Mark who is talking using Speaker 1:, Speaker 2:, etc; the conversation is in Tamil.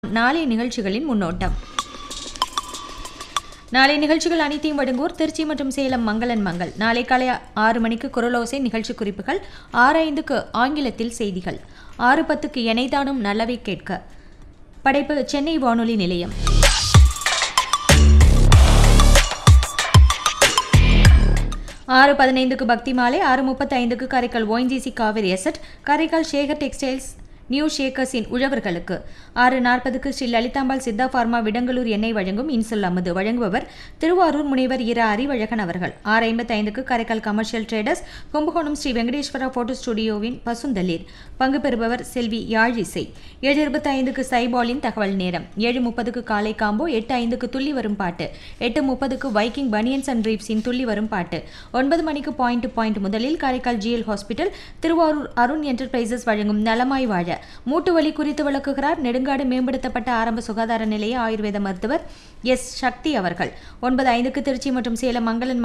Speaker 1: நாளைய நிகழ்ச்சிகளின் முன்னோட்டம் நாளை நிகழ்ச்சிகள் அனைத்தையும் வழங்குவோர் திருச்சி மற்றும் சேலம் மங்களன் மங்கள் நாளை காலை ஆறு மணிக்கு குரலோசை நிகழ்ச்சி குறிப்புகள் ஆறு ஐந்துக்கு ஆங்கிலத்தில் செய்திகள் ஆறு பத்துக்கு எனைதானும் நல்லவை கேட்க படைப்பு சென்னை வானொலி நிலையம் ஆறு பதினைந்துக்கு பக்தி மாலை ஆறு முப்பத்தி ஐந்துக்கு Karaikal ONGC Cauvery asset Karaikal Sekar textiles new ஷேக்கர்ஸின் உழவர்களுக்கு ஆறு நாற்பதுக்கு ஸ்ரீ லலிதாம்பாள் சித்தா ஃபார்மா விடங்கலூர் எண்ணெய் வழங்கும் இன்சுல் அமுது வழங்குபவர் திருவாரூர் முனைவர் இரா அறிவழகன் அவர்கள் ஆறு ஐம்பத்தி ஐந்துக்கு Karaikal commercial traders Kumbakonam Shri Venkateswara photo ஸ்டுடியோவின் பசுந்தளிர் பங்கு பெறுபவர் செல்வி யாழிசை ஏழு இருபத்தி ஐந்துக்கு சைபாலின் தகவல் நேரம் ஏழு முப்பதுக்கு காலை காம்போ எட்டு ஐந்துக்கு துள்ளி வரும் பாட்டு எட்டு முப்பதுக்கு வைக்கிங் பனியன்ஸ் அண்ட் ரீப்ஸின் துள்ளி வரும் பாட்டு ஒன்பது மணிக்கு பாயிண்ட் டு பாயிண்ட் முதலில் Karaikal GL hospital Thiruvarur Arun enterprises வழங்கும் நலமாய் வாழ மூட்டு வலி குறித்து விளக்குகிறார் நெடுங்காடு மேம்படுத்தப்பட்ட ஆரம்ப சுகாதார நிலைய ஆயுர்வேத மருத்துவர் எஸ் சக்தி அவர்கள் ஒன்பது ஐந்துக்கு திருச்சி மற்றும் சேலம் மங்களன்